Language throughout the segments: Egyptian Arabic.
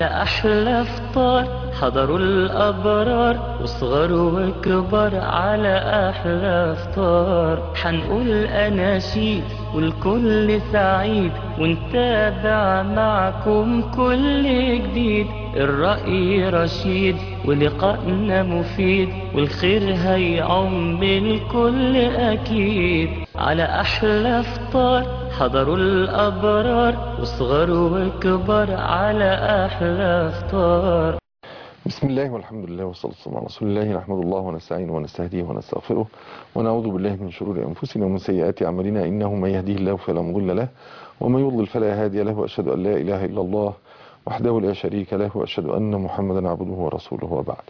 أحلى فطار حضروا الأبرار وصغر وكبر على أحلى فطار حنقول أناشيد والكل سعيد ونتابع معكم كل جديد الرأي رشيد ولقائنا مفيد والخير هيعم الكل أكيد على أحلى فطار حضروا الأبرار وصغر وكبر على أحلى فطار بسم الله والحمد لله والصلاة والسلام على رسول الله نحمد الله ونستعينه ونستهديه ونستغفره ونعوذ بالله من شرور أنفسنا ومن سيئات أعمالنا إنه من يهديه الله فلا مضل له ومن يضلل فلا هادي له وأشهد أن لا إله إلا الله وحده لا شريك له وأشهد أن محمدا عبده ورسوله وبعد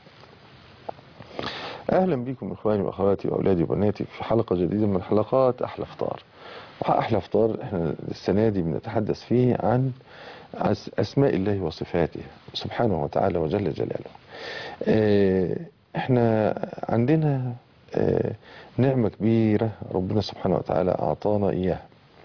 أهلا بكم إخواني وأخواتي وأولادي وبناتي في حلقة جديدة من حلقات أحلى فطار وأحلى فطار احنا السنة دي بنتحدث فيه عن أسماء الله وصفاته سبحانه وتعالى وجل جلاله اه احنا عندنا اه نعمة كبيرة ربنا سبحانه وتعالى أعطانا إياها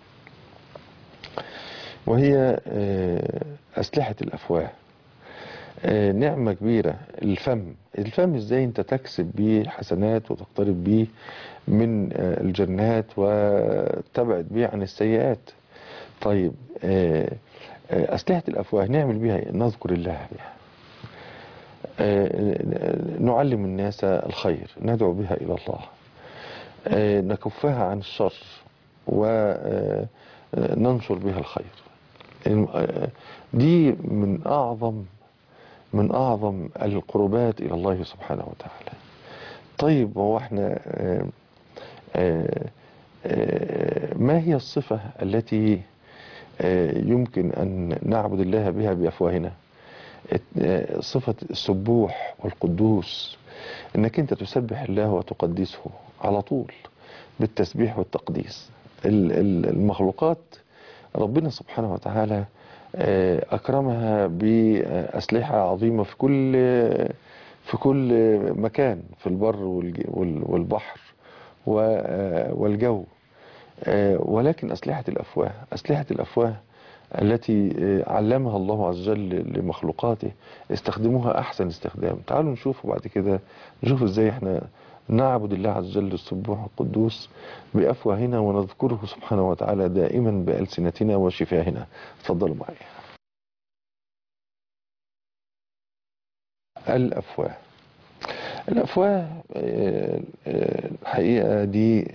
وهي اه أسلحة الأفواه نعمة كبيرة الفم الفم ازاي انت تكسب بيه حسنات وتقترب بيه من الجنات وتبعد بيه عن السيئات طيب أسلحة الأفواه نعمل بها نذكر الله بها نعلم الناس الخير ندعو بها إلى الله نكفها عن الشر وننشر بها الخير دي من أعظم من أعظم القربات إلى الله سبحانه وتعالى طيب هو احنا آآ آآ ما هي الصفة التي يمكن أن نعبد الله بها بأفواهنا صفة السبوح والقدوس انك انت تسبح الله وتقدسه على طول بالتسبيح والتقديس المخلوقات ربنا سبحانه وتعالى أكرمها بأسلحة عظيمة في كل في كل مكان في البر والبحر والجو ولكن أسلحة الأفواه أسلحة الأفواه التي علمها الله عز وجل لمخلوقاته استخدموها أحسن استخدام تعالوا نشوف بعد كده نشوف إزاي احنا نعبد الله عز وجل السبوح القدوس بأفواهنا ونذكره سبحانه وتعالى دائما بألسنتنا وشفاهنا تفضلوا معي الأفواه الأفواه الحقيقة دي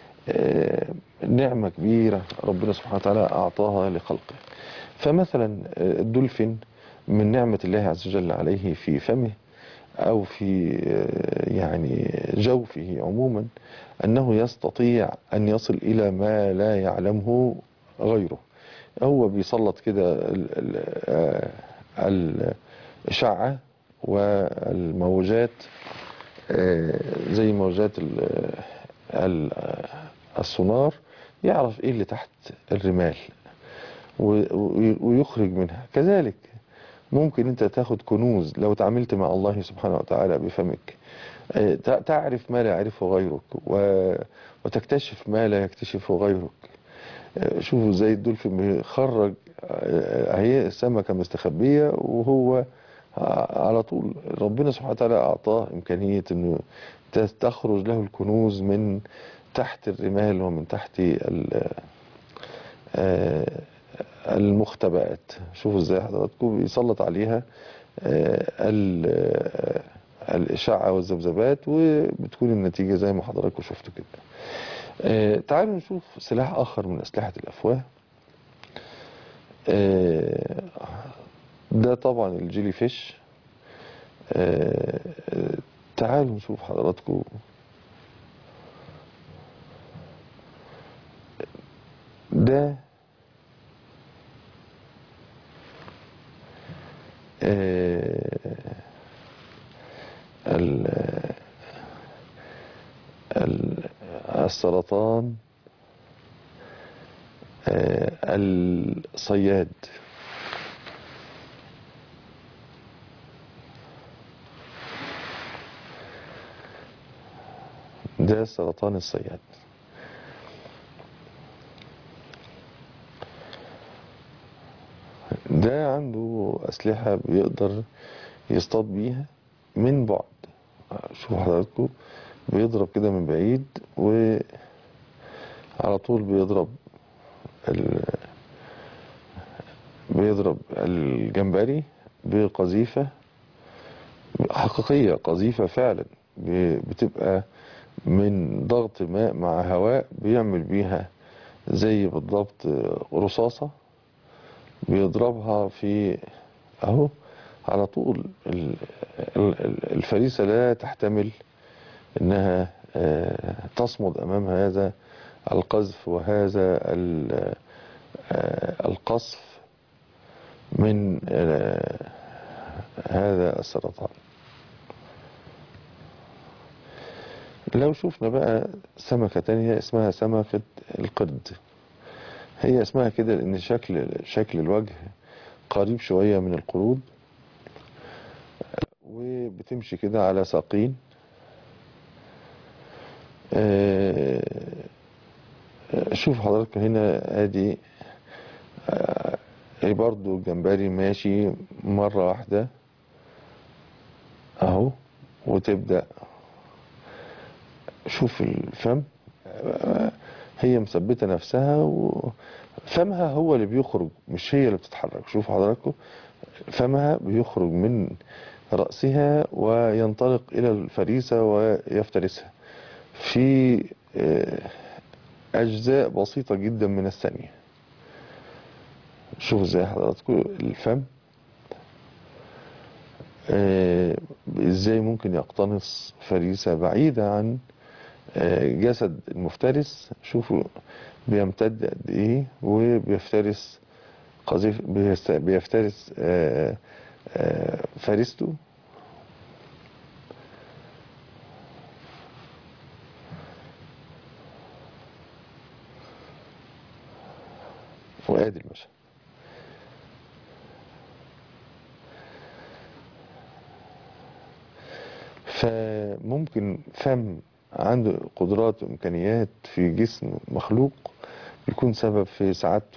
نعمة كبيرة ربنا سبحانه وتعالى أعطاها لخلقه فمثلا الدولفين من نعمة الله عز وجل عليه في فمه أو في يعني جوفه عموما أنه يستطيع أن يصل إلى ما لا يعلمه غيره هو بيسلط كده الإشعة والموجات زي موجات السونار يعرف ايه اللي تحت الرمال ويخرج منها كذلك ممكن انت تاخد كنوز لو تعاملت مع الله سبحانه وتعالى بفمك تعرف ما لا يعرفه غيرك وتكتشف ما لا يكتشفه غيرك شوفوا زي الدولفين بيخرج هي سمكة مستخبية وهو على طول ربنا سبحانه وتعالى أعطاه إمكانية أنه تخرج له الكنوز من تحت الرمال ومن تحت المختبئات شوفوا ازاي حضراتكم بيسلط عليها الإشعة والذبذبات وبتكون النتيجة زي ما حضراتكم شفتوا كده تعالوا نشوف سلاح آخر من أسلحة الأفواه ده طبعا الجيلي فيش تعالوا نشوف حضراتكم ده السرطان الصياد ده سرطان الصياد ده عنده عنده أسلحة بيقدر يصطاد بيها من بعد شوف حضراتكم بيضرب كده من بعيد وعلى طول بيضرب ال... بيضرب الجمبري بقذيفة حقيقية قذيفة فعلا ب- بتبقى من ضغط ماء مع هواء بيعمل بيها زي بالضبط رصاصة بيضربها في اهو على طول ال- ال- الفريسة لا تحتمل انها آه، تصمد امام هذا القذف وهذا ال- آه، القصف من آه، هذا السرطان لو شفنا بقى سمكة تانية اسمها سمكة القرد هي اسمها كده لان شكل شكل الوجه قريب شوية من القرود وبتمشي كده على ساقين آه، آه، شوف حضرتك هنا ادي آه، برضو الجمبري ماشي مرة واحدة اهو وتبدأ شوف الفم آه، هي مثبتة نفسها وفمها هو اللي بيخرج مش هي اللي بتتحرك شوف حضراتكم فمها بيخرج من رأسها وينطلق إلى الفريسة ويفترسها في آه، أجزاء بسيطة جدا من الثانية شوف ازاي حضراتكم الفم آه، ازاي ممكن يقتنص فريسة بعيدة عن آه، جسد المفترس شوفوا بيمتد قد ايه وبيفترس قذيف بيست- بيفترس آه، آه، فريسته وادي المشهد فممكن فم عنده قدرات وإمكانيات في جسم مخلوق يكون سبب في سعادته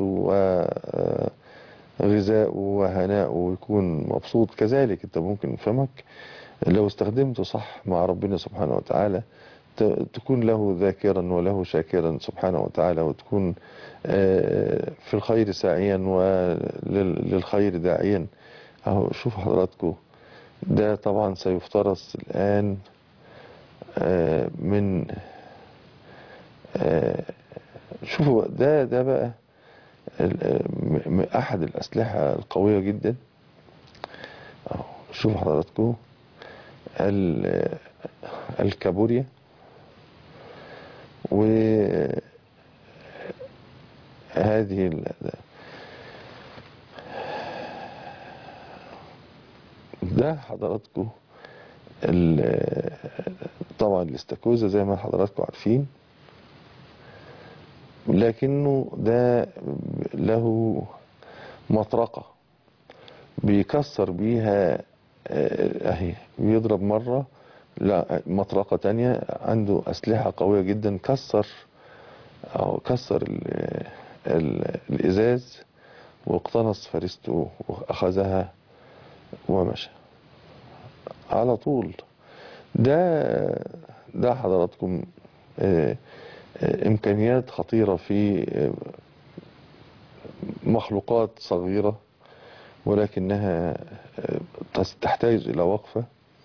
وغذائه وهنائه ويكون مبسوط كذلك انت ممكن فمك لو استخدمته صح مع ربنا سبحانه وتعالى ت- تكون له ذاكرا وله شاكرا سبحانه وتعالى وتكون آه، في الخير ساعيا وللخير داعيا اهو شوف حضراتكم ده طبعا سيفترس الآن آه، من آه، شوفوا ده ده بقى ال- م- م- أحد الأسلحة القوية جدا أهو، شوفوا حضراتكم ال- الكابوريا وهذه ال- ده حضراتكم ال- طبعا الاستاكوزا زي ما حضراتكم عارفين لكنه ده له مطرقة بيكسر بيها آه، اهي بيضرب مرة لا مطرقة تانية عنده أسلحة قوية جدا كسر أو كسر ال ال الإزاز واقتنص فريسته وأخذها ومشى على طول ده ده حضراتكم آه، آه، إمكانيات خطيرة في آه، مخلوقات صغيرة ولكنها آه، تس- تحتاج إلى وقفة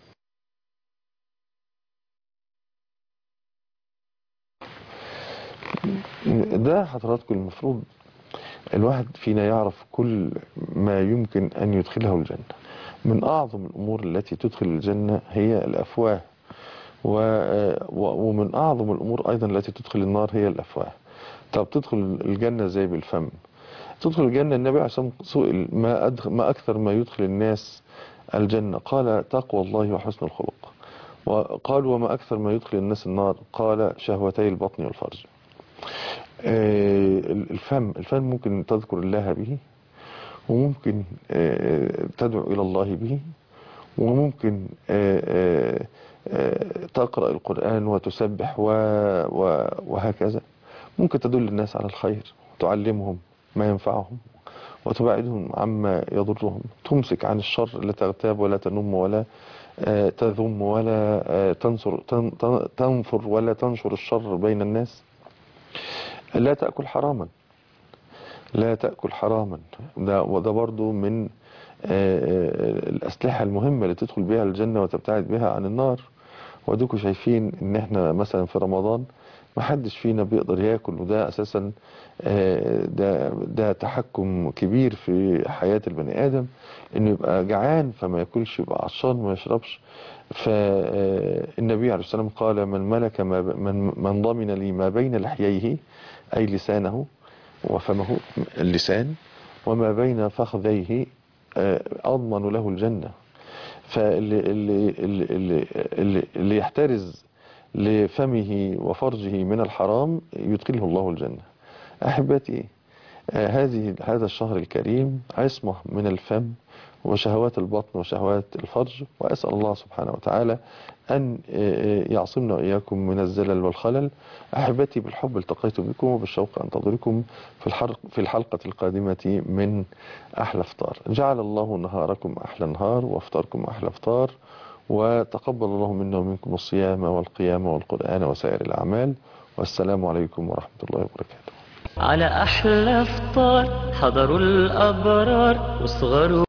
ده حضراتكم المفروض الواحد فينا يعرف كل ما يمكن أن يدخله الجنة من أعظم الأمور التي تدخل الجنة هي الأفواه و- و- ومن أعظم الأمور أيضا التي تدخل النار هي الأفواه طب تدخل الجنة زي بالفم تدخل الجنة النبي عليه الصلاة والسلام سئل ما, أدخل ما أكثر ما يدخل الناس الجنة قال تقوى الله وحسن الخلق وقال وما أكثر ما يدخل الناس النار قال شهوتي البطن والفرج آه، الفم الفم ممكن تذكر الله به وممكن آه، تدعو إلى الله به وممكن آه، آه، آه، تقرأ القرآن وتسبح و- و- وهكذا ممكن تدل الناس على الخير تعلمهم ما ينفعهم وتبعدهم عما يضرهم تمسك عن الشر لا تغتاب ولا تنم ولا آه، تذم ولا آه، تنصر تن- تن- تنفر ولا تنشر الشر بين الناس لا تأكل حراما لا تأكل حراما ده وده برضو من آه، آه، الأسلحة المهمة اللي تدخل بها الجنة وتبتعد بها عن النار ودوكوا شايفين ان احنا مثلا في رمضان ما حدش فينا بيقدر ياكل وده اساسا آه، ده ده تحكم كبير في حياة البني ادم انه يبقى جعان فما ياكلش يبقى عطشان ما يشربش فالنبي عليه السلام قال من ملك ما ب- من من ضمن لي ما بين لحييه اي لسانه وفمه اللسان وما بين فخذيه آه، اضمن له الجنه فاللي اللي اللي اللي اللي, اللي يحترز لفمه وفرجه من الحرام يدخله الله الجنة أحبتي آه، هذه هذا الشهر الكريم عصمة من الفم وشهوات البطن وشهوات الفرج وأسأل الله سبحانه وتعالى أن آه، آه، يعصمنا وإياكم من الزلل والخلل أحبتي بالحب التقيت بكم وبالشوق أنتظركم في الحلقة, في الحلقة القادمة من أحلى فطار جعل الله نهاركم أحلى نهار وافطاركم أحلى فطار وتقبل الله منا ومنكم الصيام والقيام والقرآن وسائر الأعمال والسلام عليكم ورحمة الله وبركاته على أحلى فطار حضروا الأبرار وصغروا